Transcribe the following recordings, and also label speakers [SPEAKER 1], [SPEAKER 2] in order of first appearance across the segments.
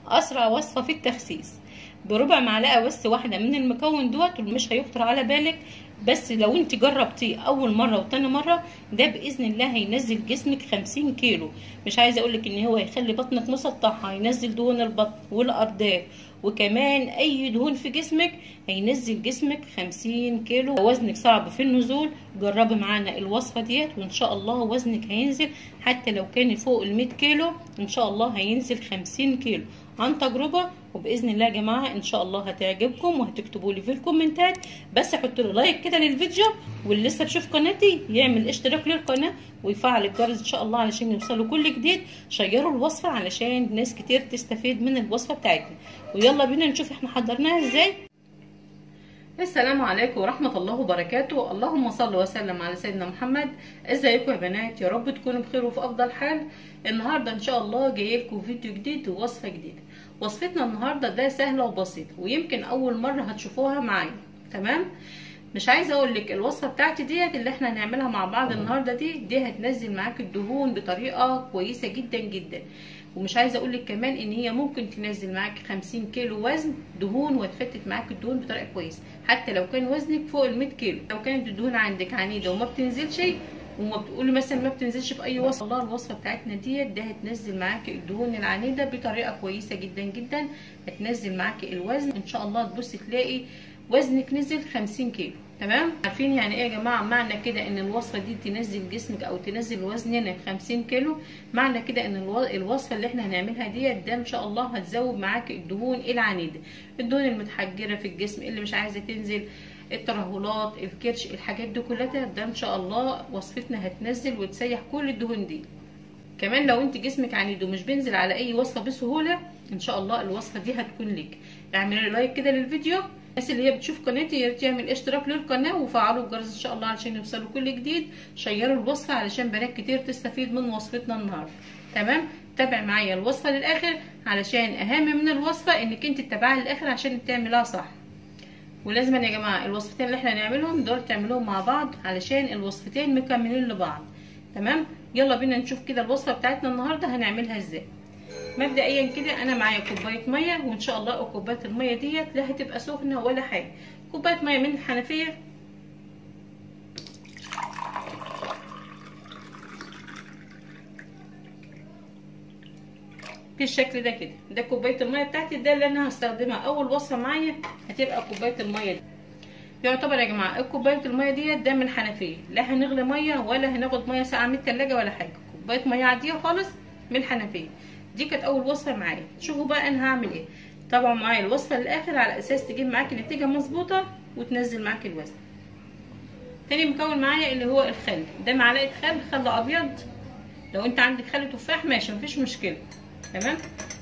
[SPEAKER 1] اسرع وصفه في التخسيس بربع معلقه بس واحده من المكون دوت مش هيخطر على بالك بس لو انت جربتيه اول مره وتاني مره ده باذن الله هينزل جسمك 50 كيلو مش عايزه اقولك ان هو هيخلي بطنك مسطحه هينزل دهون البطن والارداف وكمان اي دهون في جسمك هينزل جسمك 50 كيلو وزنك صعب في النزول جربي معانا الوصفه ديت وان شاء الله وزنك هينزل حتى لو كان فوق ال 100 كيلو ان شاء الله هينزل 50 كيلو عن تجربه وباذن الله يا جماعه ان شاء الله هتعجبكم وهتكتبوا لي في الكومنتات بس حطوا لي لايك كده للفيديو واللي لسه بيشوف قناتي يعمل اشتراك للقناه ويفعل الجرس ان شاء الله علشان يوصلوا كل جديد شيروا الوصفه علشان ناس كتير تستفيد من الوصفه بتاعتنا ويلا بينا نشوف احنا حضرناها ازاي السلام عليكم ورحمة الله وبركاته اللهم صل وسلم على سيدنا محمد ازيكم يا بنات يا رب تكونوا بخير وفي افضل حال النهاردة ان شاء الله جاي لكم فيديو جديد ووصفة جديدة وصفتنا النهاردة ده سهلة وبسيطة ويمكن اول مرة هتشوفوها معايا تمام مش عايزه اقول لك الوصفه بتاعتي ديت اللي احنا هنعملها مع بعض النهارده دي دي هتنزل معاك الدهون بطريقه كويسه جدا جدا ومش عايزه اقول لك كمان ان هي ممكن تنزل معاك 50 كيلو وزن دهون وتفتت معاك الدهون بطريقه كويسه حتى لو كان وزنك فوق ال 100 كيلو لو كانت الدهون عندك عنيده وما بتنزلش وما بتقولي مثلا ما بتنزلش في اي وصفه الله الوصفه بتاعتنا ديت ده هتنزل معاكي الدهون العنيده بطريقه كويسه جدا جدا هتنزل معاكي الوزن ان شاء الله تبصي تلاقي وزنك نزل 50 كيلو تمام عارفين يعني ايه يا جماعه معنى كده ان الوصفه دي تنزل جسمك او تنزل وزننا 50 كيلو معنى كده ان الوصفه اللي احنا هنعملها ديت ده ان شاء الله هتزود معاك الدهون العنيده الدهون المتحجره في الجسم اللي مش عايزه تنزل الترهلات الكرش الحاجات دي كلها ده ان شاء الله وصفتنا هتنزل وتسيح كل الدهون دي كمان لو انت جسمك عنيد ومش بينزل على اي وصفه بسهوله ان شاء الله الوصفه دي هتكون ليك اعملي لايك كده للفيديو الناس اللي هي بتشوف قناتي يا ريت يعمل اشتراك للقناه وفعلوا الجرس ان شاء الله علشان يوصلوا كل جديد شيروا الوصفه علشان بنات كتير تستفيد من وصفتنا النهارده تمام تابع معايا الوصفه للاخر علشان اهم من الوصفه انك انت تتابعها للاخر عشان تعملها صح ولازم يا جماعه الوصفتين اللي احنا هنعملهم دول تعملوهم مع بعض علشان الوصفتين مكملين لبعض تمام يلا بينا نشوف كده الوصفه بتاعتنا النهارده هنعملها ازاي مبدئيا كده انا معايا كوبايه ميه وان شاء الله كوبايه الميه ديت لا هتبقى سخنه ولا حاجه كوبايه ميه من الحنفيه بالشكل ده كده ده كوبايه الميه بتاعتي ده اللي انا هستخدمها اول وصفه معايا هتبقى كوبايه الميه دي يعتبر يا جماعه كوبايه الميه ديت ده من الحنفيه لا هنغلي ميه ولا هناخد ميه ساقعه من التلاجة ولا حاجه كوبايه ميه عاديه خالص من الحنفيه دي كانت اول وصفه معايا شوفوا بقى انا هعمل ايه طبعا معايا الوصفه للاخر على اساس تجيب معاكي نتيجه مظبوطه وتنزل معاكي الوزن تاني مكون معايا اللي هو الخل ده معلقه خل خل ابيض لو انت عندك خل تفاح ماشي مفيش مشكله تمام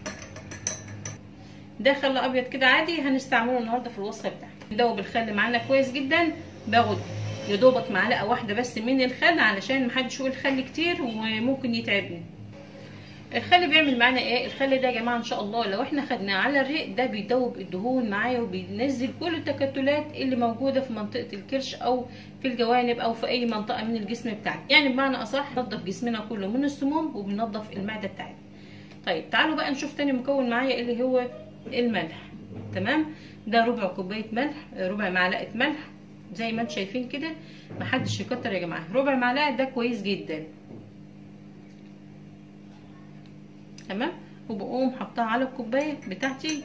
[SPEAKER 1] ده خل ابيض كده عادي هنستعمله النهارده في الوصفه بتاعتي ندوب الخل معانا كويس جدا باخد يا دوبك معلقه واحده بس من الخل علشان محدش يقول خل كتير وممكن يتعبني الخل بيعمل معانا ايه الخل ده يا جماعه ان شاء الله لو احنا خدناه على الريق ده بيدوب الدهون معايا وبينزل كل التكتلات اللي موجوده في منطقه الكرش او في الجوانب او في اي منطقه من الجسم بتاعنا يعني بمعنى اصح ننظف جسمنا كله من السموم وبننظف المعده بتاعتنا طيب تعالوا بقى نشوف تاني مكون معايا اللي هو الملح تمام ده ربع كوبايه ملح ربع معلقه ملح زي ما انتم شايفين كده محدش يكتر يا جماعه ربع معلقه ده كويس جدا تمام وبقوم حطها على الكوبايه بتاعتي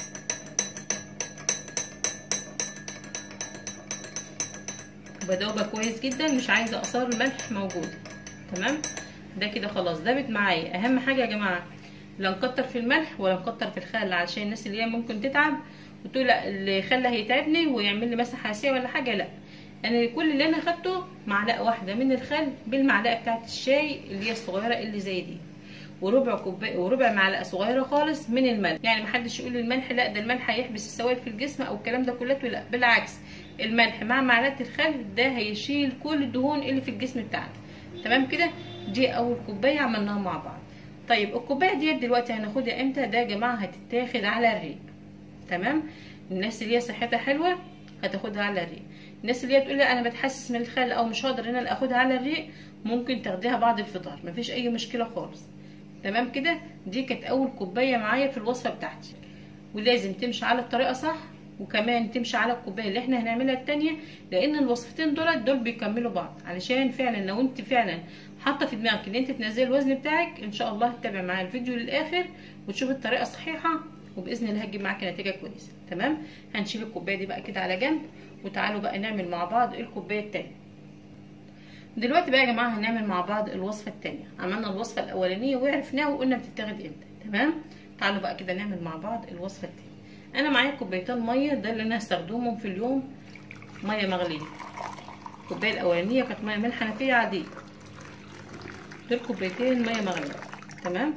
[SPEAKER 1] بدوبها كويس جدا مش عايزه اثار الملح موجوده تمام ده كده خلاص دابت معايا اهم حاجه يا جماعه لا نكتر في الملح ولا نكتر في الخل علشان الناس اللي هي ممكن تتعب وتقول لا الخل هيتعبني ويعمل لي مسحه حساسيه ولا حاجه لا انا كل اللي انا خدته معلقه واحده من الخل بالمعلقه بتاعه الشاي اللي هي الصغيره اللي زي دي وربع كوبايه وربع معلقه صغيره خالص من الملح يعني محدش يقول الملح لا ده الملح هيحبس السوائل في الجسم او الكلام ده كله لا بالعكس الملح مع معلقه الخل ده هيشيل كل الدهون اللي في الجسم بتاعنا تمام كده دي اول كوبايه عملناها مع بعض طيب الكوبايه ديت دلوقتي هناخدها امتى ده يا جماعه هتتاخد على الريق تمام الناس اللي هي صحتها حلوه هتاخدها على الريق الناس اللي هي تقول لي انا بتحسس من الخل او مش هقدر ان انا اخدها على الريق ممكن تاخديها بعد الفطار مفيش اي مشكله خالص تمام كده دي كانت اول كوبايه معايا في الوصفه بتاعتي ولازم تمشي على الطريقه صح وكمان تمشي على الكوبايه اللي احنا هنعملها التانية لان الوصفتين دول دول بيكملوا بعض علشان فعلا لو انت فعلا حاطه في دماغك ان انت تنزلي الوزن بتاعك ان شاء الله هتتابع معايا الفيديو للاخر وتشوف الطريقه صحيحه وباذن الله هتجيب معاكي نتيجه كويسه تمام هنشيل الكوبايه دي بقى كده على جنب وتعالوا بقى نعمل مع بعض الكوبايه التانية دلوقتي بقى يا جماعه هنعمل مع بعض الوصفه التانية عملنا الوصفه الاولانيه وعرفناها وقلنا بتتاخد امتى تمام تعالوا بقى كده نعمل مع بعض الوصفه التانية انا معايا كوبايتين ميه ده اللي انا هستخدمهم في اليوم ميه مغليه الكوبايه الاولانيه كانت ميه من حنفيه عاديه دول كوبايتين ميه مغليه تمام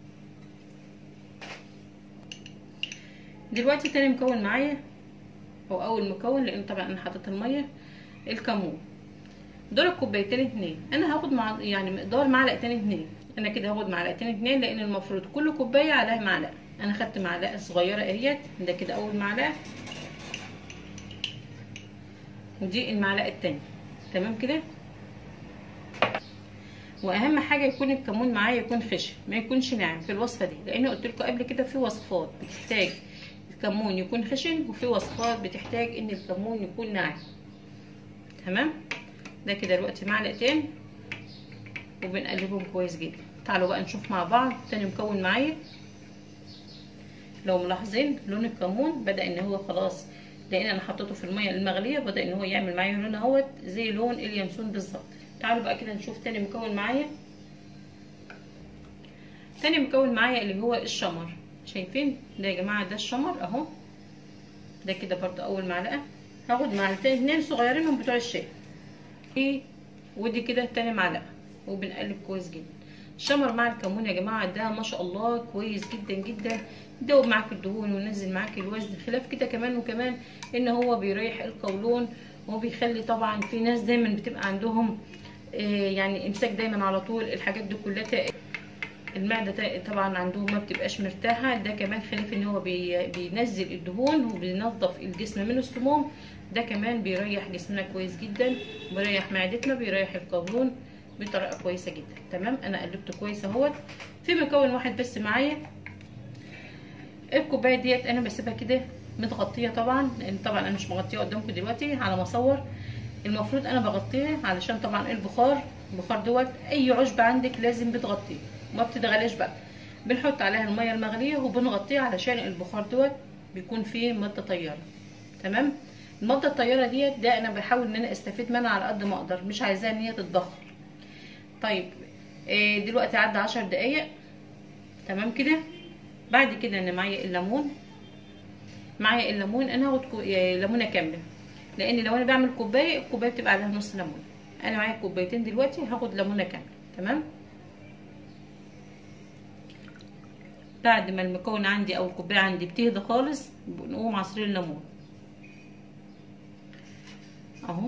[SPEAKER 1] دلوقتي تاني مكون معايا هو اول مكون لان طبعا انا حطيت الميه الكمون دول الكوبايتين اتنين انا هاخد مع يعني مقدار معلقتين اتنين انا كده هاخد معلقتين اتنين لان المفروض كل كوبايه عليها معلقه انا خدت معلقه صغيره اهيت ده كده اول معلقه ودي المعلقه التانية تمام كده واهم حاجه يكون الكمون معايا يكون خشن ما يكونش ناعم في الوصفه دي لان قلت لكم قبل كده في وصفات بتحتاج الكمون يكون خشن وفي وصفات بتحتاج ان الكمون يكون ناعم تمام ده كده دلوقتي معلقتين وبنقلبهم كويس جدا تعالوا بقى نشوف مع بعض تاني مكون معايا لو ملاحظين لون الكمون بدا ان هو خلاص لان انا حطيته في الميه المغليه بدا ان هو يعمل معايا لون اهوت زي لون اليانسون بالظبط تعالوا بقى كده نشوف تاني مكون معايا تاني مكون معايا اللي هو الشمر شايفين ده يا جماعه ده الشمر اهو ده كده برضو اول معلقه هاخد معلقتين اتنين صغيرين من بتوع الشاي ودي كده تاني معلقه وبنقلب كويس جدا الشمر مع الكمون يا جماعه ده ما شاء الله كويس جدا جدا يدوب معاك الدهون وينزل معاك الوزن خلاف كده كمان وكمان ان هو بيريح القولون وبيخلي طبعا في ناس دايما بتبقى عندهم يعني امساك دايما على طول الحاجات دي كلها المعده طبعا عندهم ما بتبقاش مرتاحه ده كمان خلاف ان هو بينزل الدهون وبينظف الجسم من السموم ده كمان بيريح جسمنا كويس جدا بيريح معدتنا بيريح القولون بطريقه كويسه جدا تمام انا قلبته كويس اهوت في مكون واحد بس معايا الكوبايه ديت انا بسيبها كده متغطيه طبعا لان طبعا انا مش مغطيه قدامكم دلوقتي على ما اصور المفروض انا بغطيه علشان طبعا البخار البخار دوت اي عشب عندك لازم بتغطيه ما بتتغلاش بقى بنحط عليها الميه المغليه وبنغطيها علشان البخار دوت بيكون فيه ماده طياره تمام الماده الطياره ديت ده انا بحاول ان انا استفيد منها على قد ما اقدر مش عايزاها ان هي تتضخم طيب إيه دلوقتي عدى عشر دقايق تمام كده بعد كده انا معايا الليمون معايا الليمون انا هاخد ليمونه كامله لان لو انا بعمل كوبايه الكوبايه بتبقى عليها نص ليمون انا معايا كوبايتين دلوقتي هاخد ليمونه كامله تمام بعد ما المكون عندي او الكوبايه عندي بتهدى خالص بنقوم عصير الليمون اهو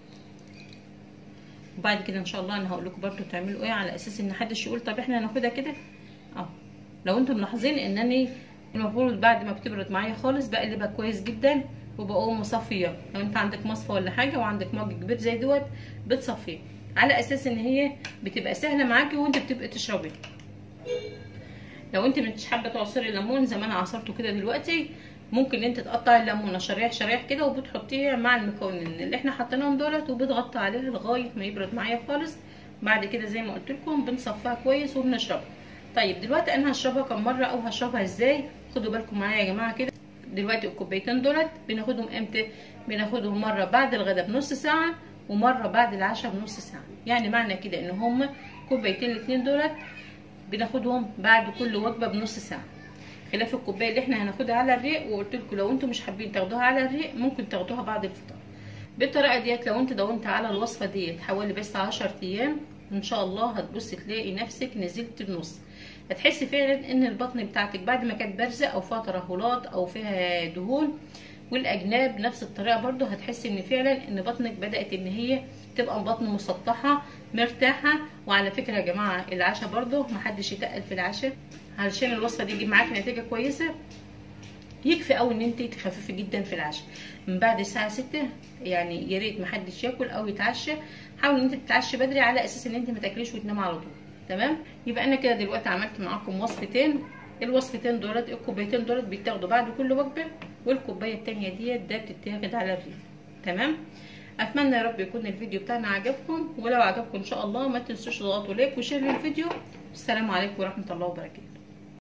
[SPEAKER 1] وبعد كده ان شاء الله انا هقول لكم برده تعملوا ايه على اساس ان محدش يقول طب احنا هناخدها كده اهو لو انتم ملاحظين ان انا المفروض بعد ما بتبرد معايا خالص بقلبها كويس جدا وبقوم مصفيه لو انت عندك مصفى ولا حاجه وعندك مج كبير زي دوت بتصفيه على اساس ان هي بتبقى سهله معاكي وانت بتبقى تشربيها لو انت مش حابه تعصري الليمون زي ما انا عصرته كده دلوقتي ممكن انت تقطعي الليمونه شرايح شرايح كده وبتحطيها مع المكونين اللي احنا حطيناهم دولت وبتغطي عليها لغايه ما يبرد معايا خالص بعد كده زي ما قلت لكم بنصفيها كويس وبنشربها طيب دلوقتي انا هشربها كم مره او هشربها ازاي خدوا بالكم معايا يا جماعه كده دلوقتي الكوبايتين دولت بناخدهم امتى بناخدهم مره بعد الغداء بنص ساعه ومره بعد العشاء بنص ساعه يعني معنى كده ان هما كوبايتين الاثنين دولت بناخدهم بعد كل وجبه بنص ساعه خلاف الكوبايه اللي احنا هناخدها على الريق وقلت لكم لو انتم مش حابين تاخدوها على الريق ممكن تاخدوها بعد الفطار بالطريقه ديت لو انت دونت على الوصفه ديت حوالي بس 10 ايام ان شاء الله هتبصي تلاقي نفسك نزلت النص هتحسي فعلا ان البطن بتاعتك بعد ما كانت بارزه او فيها ترهلات او فيها دهون والاجناب نفس الطريقه برضو هتحسي ان فعلا ان بطنك بدات ان هي تبقى بطن مسطحه مرتاحه وعلى فكره يا جماعه العشاء برضو محدش يتقل في العشاء علشان الوصفه دي تجيب معاكي نتيجه كويسه يكفي او ان انت تخففي جدا في العشاء من بعد الساعه 6 يعني يا ريت محدش ياكل او يتعشى حاول ان انت تتعشى بدري على اساس ان انت ما تاكليش وتنامي على طول تمام يبقى انا كده دلوقتي عملت معاكم وصفتين الوصفتين دولت الكوبايتين دولت بيتاخدوا بعد كل وجبه والكوبايه التانية ديت ده بتتاخد على الريق تمام اتمنى يا رب يكون الفيديو بتاعنا عجبكم ولو عجبكم ان شاء الله ما تنسوش تضغطوا لايك وشير للفيديو السلام عليكم ورحمه الله وبركاته